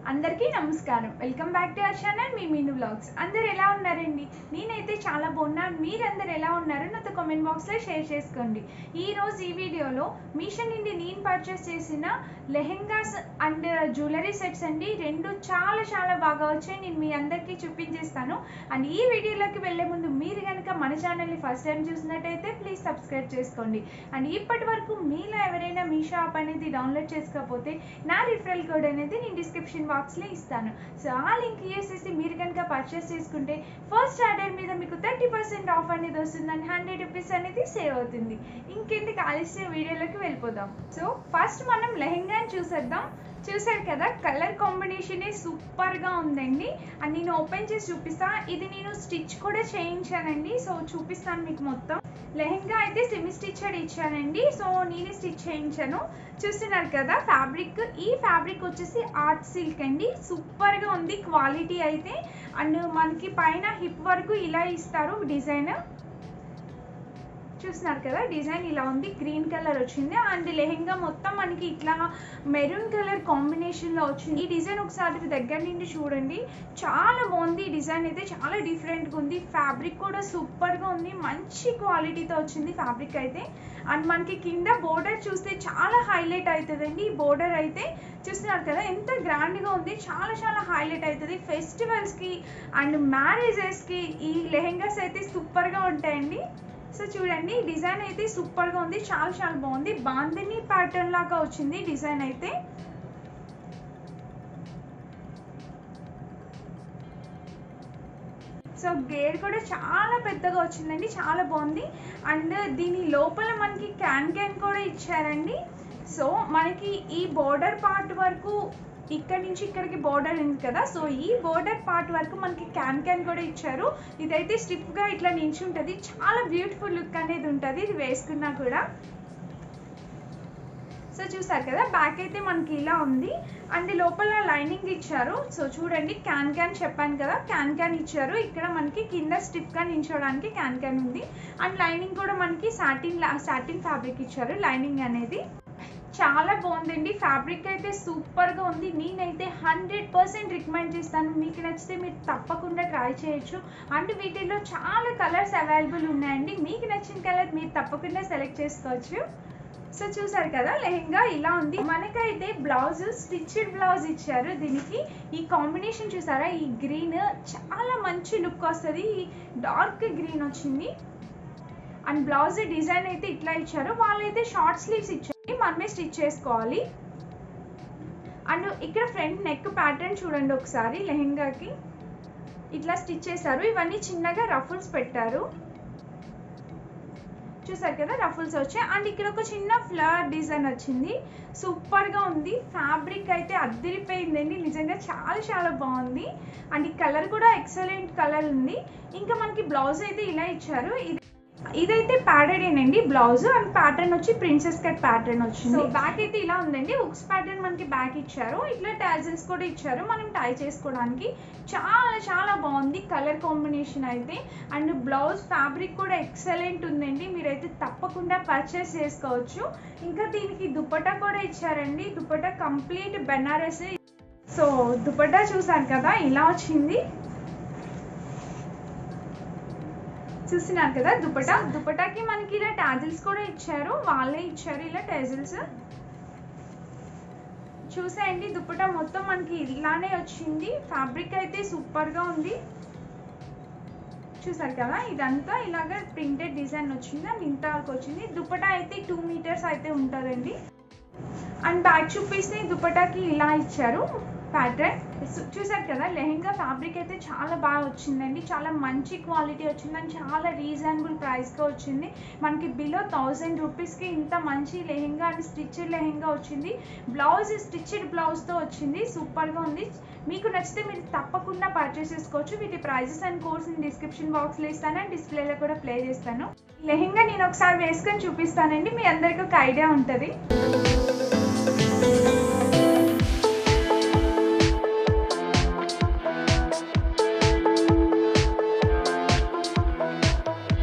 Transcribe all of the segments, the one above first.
అందరికీ నమస్కారం welcome back to our channel మీ మీను బ్లాగ్స్ అందరు ఎలా ఉన్నారండి నేనైతే చాలా బాగున్నాను మీరందరు ఎలా ఉన్నారో నాతో కామెంట్ బాక్స్లో షేర్ చేసుకోండి ఈ రోజు ఈ వీడియోలో మీషో నుండి నేను పర్చేస్ చేసిన లెహెంగాస్ అండ్ జ్యువెలరీ సెట్స్ అండి రెండు చాలా చాలా బాగా వచ్చాయి నేను మీ అందరికీ చూపించేస్తాను అండ్ ఈ వీడియోలోకి వెళ్ళే ముందు మీరు కనుక మన ఛానల్ని ఫస్ట్ టైం చూసినట్టయితే ప్లీజ్ సబ్స్క్రైబ్ చేసుకోండి అండ్ ఇప్పటి వరకు మీలో ఎవరైనా మీషో యాప్ అనేది డౌన్లోడ్ చేసుకోకపోతే నా రిఫరల్ కోడ్ అనేది నేను డిస్క్రిప్షన్ బాక్స్లో ఇస్తాను సో ఆ లింక్ యూస్ చేసి మీరు కనుక పర్చేస్ చేసుకుంటే ఫస్ట్ ఆర్డర్ మీద మీకు థర్టీ పర్సెంట్ ఆఫ్ అనేది వస్తుంది అండ్ హండ్రెడ్ రూపీస్ అనేది సేవ్ అవుతుంది ఇంకెందుకు ఆలస్యం వీడియోలోకి వెళ్ళిపోదాం సో ఫస్ట్ మనం లెహెంగాని చూసేద్దాం చూసారు కదా కలర్ కాంబినేషన్ సూపర్ గా ఉందండి అండ్ నేను ఓపెన్ చేసి చూపిస్తా ఇది నేను స్టిచ్ కూడా చేయించానండి సో చూపిస్తాను మీకు మొత్తం లెహెంగా అయితే సెమీ స్టిచ్డ్ ఇచ్చానండి సో నేనే స్టిచ్ చేయించాను చూస్తున్నారు కదా ఫ్యాబ్రిక్ ఈ ఫ్యాబ్రిక్ వచ్చేసి ఆర్ట్ సిల్క్ అండి సూపర్ గా ఉంది క్వాలిటీ అయితే అండ్ మనకి పైన హిప్ వరకు ఇలా ఇస్తారు డిజైన్ చూస్తున్నారు కదా డిజైన్ ఇలా ఉంది గ్రీన్ కలర్ వచ్చింది అండ్ లెహెంగా మొత్తం మనకి ఇట్లా మెరూన్ కలర్ కాంబినేషన్లో వచ్చింది ఈ డిజైన్ ఒకసారి దగ్గర నుండి చూడండి చాలా బాగుంది ఈ డిజైన్ అయితే చాలా డిఫరెంట్గా ఉంది ఫ్యాబ్రిక్ కూడా సూపర్గా ఉంది మంచి క్వాలిటీతో వచ్చింది ఫ్యాబ్రిక్ అయితే అండ్ మనకి కింద బోర్డర్ చూస్తే చాలా హైలైట్ అవుతుందండి ఈ బోర్డర్ అయితే చూస్తున్నారు కదా ఎంత గ్రాండ్గా ఉంది చాలా చాలా హైలైట్ అవుతుంది ఫెస్టివల్స్కి అండ్ మ్యారేజెస్కి ఈ లెహెంగాస్ అయితే సూపర్గా ఉంటాయండి సో చూడండి డిజైన్ అయితే సూపర్గా ఉంది చాలా చాలా బాగుంది బాందిని ప్యాటర్న్ లాగా వచ్చింది డిజైన్ అయితే సో గేర్ కూడా చాలా పెద్దగా వచ్చిందండి చాలా బాగుంది అండ్ దీని లోపల మనకి క్యాన్ క్యాన్ కూడా ఇచ్చారండి సో మనకి ఈ బోర్డర్ పార్ట్ వరకు ఇక్కడ నుంచి ఇక్కడికి బోర్డర్ ఉంది కదా సో ఈ బోర్డర్ పార్ట్ వరకు మనకి క్యాన్ క్యాన్ కూడా ఇచ్చారు ఇదైతే స్టిఫ్గా ఇట్లా నించుంటుంది చాలా బ్యూటిఫుల్ లుక్ అనేది ఉంటుంది ఇది వేసుకున్నా కూడా సో చూసారు కదా బ్యాక్ అయితే మనకి ఇలా ఉంది అండ్ లోపల లైనింగ్ ఇచ్చారు సో చూడండి క్యాన్ క్యాన్ చెప్పాను కదా క్యాన్ క్యాన్ ఇచ్చారు ఇక్కడ మనకి కింద స్టిఫ్గా నించోడానికి క్యాన్ క్యాన్ ఉంది అండ్ లైనింగ్ కూడా మనకి సాటిన్ సాటిన్ ఫ్యాబ్రిక్ ఇచ్చారు లైనింగ్ అనేది చాలా బాగుందండి ఫ్యాబ్రిక్ అయితే సూపర్గా ఉంది నేనైతే హండ్రెడ్ పర్సెంట్ రికమెండ్ చేస్తాను మీకు నచ్చితే మీరు తప్పకుండా ట్రై చేయొచ్చు అండ్ వీటిలో చాలా కలర్స్ అవైలబుల్ ఉన్నాయండి మీకు నచ్చిన కలర్ మీరు తప్పకుండా సెలెక్ట్ చేసుకోవచ్చు సో చూసారు కదా లెహెంగా ఇలా ఉంది మనకైతే బ్లౌజ్ స్టిచ్డ్ బ్లౌజ్ ఇచ్చారు దీనికి ఈ కాంబినేషన్ చూసారా ఈ గ్రీన్ చాలా మంచి లుక్ వస్తుంది డార్క్ గ్రీన్ వచ్చింది అండ్ బ్లౌజ్ డిజైన్ అయితే ఇట్లా ఇచ్చారు వాళ్ళైతే షార్ట్ స్లీవ్స్ ఇచ్చారు మనమే స్టిచ్ చేసుకోవాలి అండ్ ఇక్కడ ఫ్రంట్ నెక్ ప్యాటర్న్ చూడండి ఒకసారి లెహెంగాకి ఇట్లా స్టిచ్ చేశారు ఇవన్నీ చిన్నగా రఫుల్స్ పెట్టారు చూసారు కదా రఫుల్స్ వచ్చాయి అండ్ ఇక్కడ ఒక చిన్న ఫ్లవర్ డిజైన్ వచ్చింది సూపర్గా ఉంది ఫ్యాబ్రిక్ అయితే అద్దరిపోయిందండి నిజంగా చాలా చాలా బాగుంది అండ్ ఈ కలర్ కూడా ఎక్సలెంట్ కలర్ ఉంది ఇంకా మనకి బ్లౌజ్ అయితే ఇలా ఇచ్చారు ఇది ఇదైతే ప్యాడెడేనండి బ్లౌజ్ అండ్ ప్యాటర్న్ వచ్చి ప్రిన్సెస్ కట్ ప్యాటర్న్ వచ్చింది సో బ్యాక్ అయితే ఇలా ఉందండి ఉక్స్ ప్యాటర్న్ మనకి బ్యాక్ ఇచ్చారు ఇట్లా టాజల్స్ కూడా ఇచ్చారు మనం టై చేసుకోవడానికి చాలా చాలా బాగుంది కలర్ కాంబినేషన్ అయితే అండ్ బ్లౌజ్ ఫ్యాబ్రిక్ కూడా ఎక్సలెంట్ ఉందండి మీరైతే తప్పకుండా పర్చేస్ చేసుకోవచ్చు ఇంకా దీనికి దుపట్టా కూడా ఇచ్చారండి దుపట్టా కంప్లీట్ బెనారస్ సో దుపట్టా చూసారు కదా ఇలా వచ్చింది చూస్తున్నారు కదా దుపటా దుపటాకి మనకి ఇలా టాజిల్స్ కూడా ఇచ్చారు వాళ్ళే ఇచ్చారు ఇలా టాజిల్స్ చూసేయండి దుపటా మొత్తం మనకి ఇలానే వచ్చింది ఫ్యాబ్రిక్ అయితే సూపర్గా ఉంది చూసారు కదా ఇదంతా ఇలాగ ప్రింటెడ్ డిజైన్ వచ్చింది అండ్ ఇంత వరకు వచ్చింది దుపటా అయితే టూ మీటర్స్ అయితే ఉంటుందండి అండ్ బ్యాక్ చూపిస్తే దుపటాకి ఇలా ఇచ్చారు ప్యాటర్న్ చూసారు కదా లెహెంగా ఫ్యాబ్రిక్ అయితే చాలా బాగా వచ్చిందండి చాలా మంచి క్వాలిటీ వచ్చింది అండ్ చాలా రీజనబుల్ ప్రైస్గా వచ్చింది మనకి బిలో థౌజండ్ రూపీస్కి ఇంత మంచి లెహెంగా అండ్ స్టిచ్డ్ లెహెంగా వచ్చింది బ్లౌజ్ స్టిచ్డ్ బ్లౌజ్తో వచ్చింది సూపర్గా ఉంది మీకు నచ్చితే మీరు తప్పకుండా పర్చేస్ చేసుకోవచ్చు వీటి ప్రైజెస్ అండ్ కోర్స్ నేను డిస్క్రిప్షన్ బాక్స్లో ఇస్తాను అండ్ డిస్ప్లేలో కూడా ప్లే చేస్తాను లెహెంగా నేను ఒకసారి వేసుకొని చూపిస్తానండి మీ అందరికీ ఒక ఐడియా ఉంటుంది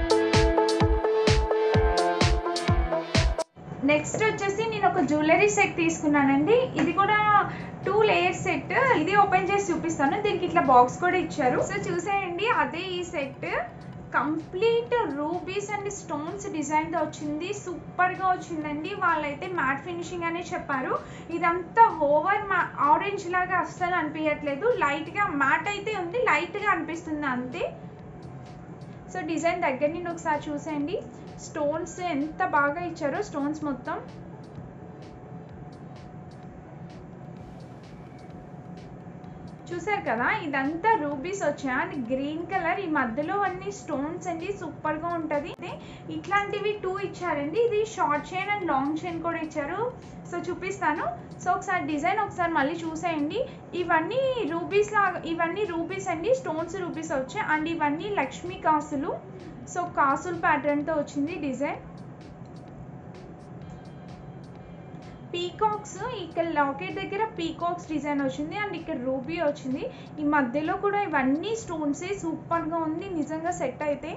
నెక్స్ట్ వచ్చేసి నేను ఒక జ్యువెలరీ సెట్ తీసుకున్నానండి ఇది కూడా టూ లేయర్ సెట్ ఇది ఓపెన్ చేసి చూపిస్తాను దీనికి ఇట్లా బాక్స్ కూడా ఇచ్చారు సో చూసేయండి అదే ఈ set complete rubies and stones డిజైన్తో వచ్చింది సూపర్గా వచ్చిందండి వాళ్ళైతే మ్యాట్ ఫినిషింగ్ అనే చెప్పారు ఇదంతా ఓవర్ మా ఆరెంజ్ లాగా అస్సలు అనిపించట్లేదు లైట్గా మ్యాట్ అయితే ఉంది లైట్గా అనిపిస్తుంది అంతే సో డిజైన్ దగ్గర నుండి ఒకసారి చూసేయండి స్టోన్స్ ఎంత బాగా ఇచ్చారో స్టోన్స్ మొత్తం చూసారు కదా ఇదంతా రూబీస్ వచ్చాయి అండ్ గ్రీన్ కలర్ ఈ మధ్యలో అన్ని స్టోన్స్ అండి సూపర్ గా ఉంటది ఇట్లాంటివి టూ ఇచ్చారండి ఇది short chain and long chain కూడా ఇచ్చారు సో చూపిస్తాను సో ఒకసారి డిజైన్ ఒకసారి మళ్ళీ చూసేయండి ఇవన్నీ రూబీస్ లాగా ఇవన్నీ రూబీస్ అండి స్టోన్స్ రూబీస్ వచ్చాయి అండ్ ఇవన్నీ లక్ష్మీ కాసులు సో కాసులు ప్యాటర్న్తో వచ్చింది డిజైన్ పీకాక్స్ ఇక్కడ లాకెట్ దగ్గర పీకాక్స్ డిజైన్ వచ్చింది అండ్ ఇక్కడ రూబీ వచ్చింది ఈ మధ్యలో కూడా ఇవన్నీ స్టోన్స్ సూపర్గా ఉంది నిజంగా సెట్ అయితే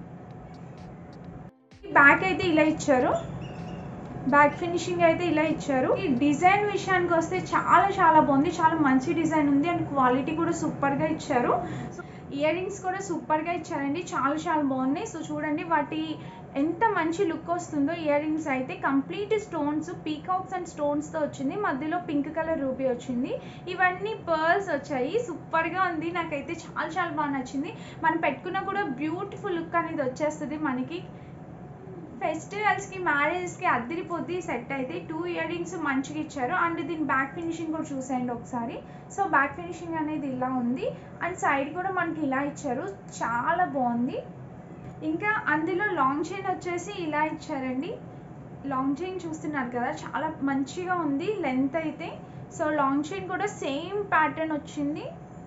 బ్యాక్ అయితే ఇలా ఇచ్చారు బ్యాక్ ఫినిషింగ్ అయితే ఇలా ఇచ్చారు ఈ డిజైన్ విషయానికి వస్తే చాలా చాలా బాగుంది చాలా మంచి డిజైన్ ఉంది అండ్ క్వాలిటీ కూడా సూపర్గా ఇచ్చారు సో ఇయర్ రింగ్స్ కూడా సూపర్గా ఇచ్చారండి చాలా చాలా బాగున్నాయి సో చూడండి వాటి ఎంత మంచి లుక్ వస్తుందో ఇయర్ రింగ్స్ అయితే కంప్లీట్ స్టోన్స్ పీకాక్స్ అండ్ స్టోన్స్తో వచ్చింది మధ్యలో పింక్ కలర్ రూబీ వచ్చింది ఇవన్నీ పర్ల్స్ వచ్చాయి సూపర్గా ఉంది నాకైతే చాలా చాలా బాగా నచ్చింది మనం పెట్టుకున్నా కూడా బ్యూటిఫుల్ లుక్ అనేది వచ్చేస్తుంది మనకి ఫెస్టివల్స్కి మ్యారేజెస్కి అద్దరిపోద్ది సెట్ అయితే టూ ఇయర్ రింగ్స్ మంచిగా ఇచ్చారు అండ్ దీని బ్యాక్ ఫినిషింగ్ కూడా చూసేయండి ఒకసారి సో బ్యాక్ ఫినిషింగ్ అనేది ఇలా ఉంది అండ్ సైడ్ కూడా మనకి ఇలా ఇచ్చారు చాలా బాగుంది ఇంకా అందులో లాంగ్ చైన్ వచ్చేసి ఇలా ఇచ్చారండి లాంగ్ చైన్ చూస్తున్నారు కదా చాలా మంచిగా ఉంది లెంత్ అయితే సో లాంగ్ చైన్ కూడా సేమ్ ప్యాటర్న్ వచ్చింది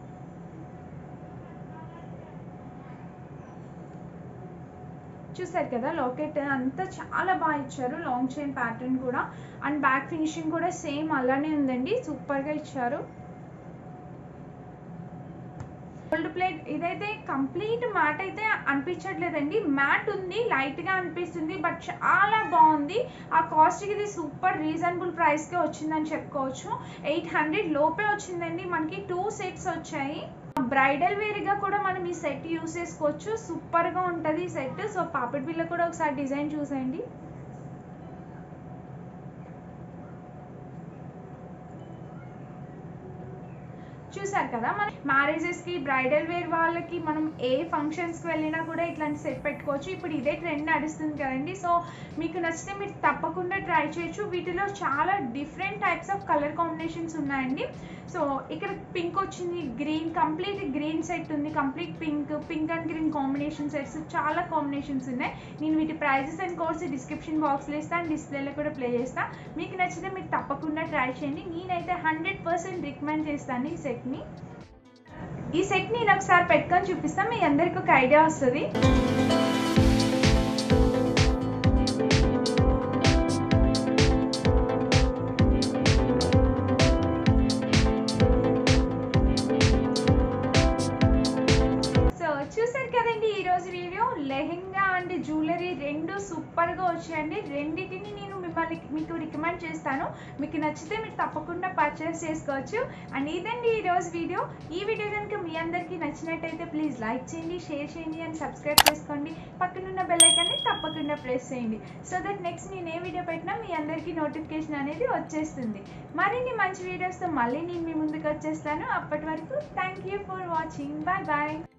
చూసారు కదా లాకెట్ అంతా చాలా బాగా ఇచ్చారు లాంగ్ చైన్ ప్యాటర్న్ కూడా అండ్ బ్యాక్ ఫినిషింగ్ కూడా సేమ్ అలానే ఉందండి సూపర్గా ఇచ్చారు గోల్డ్ ప్లేట్ ఇదైతే కంప్లీట్ మ్యాట్ అయితే అనిపించట్లేదండి మ్యాట్ ఉంది లైట్గా అనిపిస్తుంది బట్ చాలా బాగుంది ఆ కాస్ట్కి ఇది సూపర్ రీజనబుల్ ప్రైస్కే వచ్చిందని చెప్పుకోవచ్చు ఎయిట్ హండ్రెడ్ లోపే వచ్చిందండి మనకి టూ సెట్స్ వచ్చాయి బ్రైడల్ వేర్గా కూడా మనం ఈ సెట్ యూస్ చేసుకోవచ్చు సూపర్గా ఉంటుంది ఈ సెట్ సో పాపిడి బిల్ల కూడా ఒకసారి డిజైన్ చూసేయండి చూసారు కదా మన మ్యారేజెస్కి బ్రైడల్ వేర్ వాళ్ళకి మనం ఏ ఫంక్షన్స్కి వెళ్ళినా కూడా ఇట్లాంటి సెట్ పెట్టుకోవచ్చు ఇప్పుడు ఇదే ట్రెండ్ నడుస్తుంది కదండి సో మీకు నచ్చితే మీరు తప్పకుండా ట్రై చేయొచ్చు వీటిలో చాలా different types of colour combinations ఉన్నాయండి సో ఇక్కడ పింక్ వచ్చింది గ్రీన్ కంప్లీట్ గ్రీన్ సెట్ ఉంది complete pink pink and green combination sets చాలా కాంబినేషన్స్ ఉన్నాయి నేను వీటి ప్రైజెస్ అండ్ కోర్స్ డిస్క్రిప్షన్ బాక్స్లో ఇస్తాను డిస్ప్లేలో కూడా ప్లే చేస్తాను మీకు నచ్చితే మీరు తప్పకుండా ట్రై చేయండి నేనైతే హండ్రెడ్ పర్సెంట్ రికమెండ్ చేస్తాను ఈ సెట్ని ఈ సెట్ నేను ఒకసారి పెట్టుకొని చూపిస్తాను మీ అందరికి ఒక ఐడియా వస్తుంది సో చూసారు కదండి ఈరోజు వీడియో లెహెంగా అండ్ జ్యువెలరీ రెండు సూపర్గా వచ్చాయండి రెండింటిని నేను మిమ్మల్ని మీకు రికమెండ్ చేస్తాను మీకు నచ్చితే మీరు తప్పకుండా పర్చేస్ చేసుకోవచ్చు అండ్ ఇదండి ఈరోజు వీడియో ఈ వీడియో కనుక మీ అందరికీ నచ్చినట్టయితే ప్లీజ్ లైక్ చేయండి షేర్ చేయండి అండ్ సబ్స్క్రైబ్ చేసుకోండి పక్కనున్న బెల్ ఐకాన్ని తప్పకుండా ప్రెస్ చేయండి సో దట్ నెక్స్ట్ నేను ఏ వీడియో పెట్టినా మీ అందరికీ నోటిఫికేషన్ అనేది వచ్చేస్తుంది మరిన్ని మంచి వీడియోస్తో మళ్ళీ నేను మీ ముందుకు వచ్చేస్తాను అప్పటి వరకు thank you for watching bye bye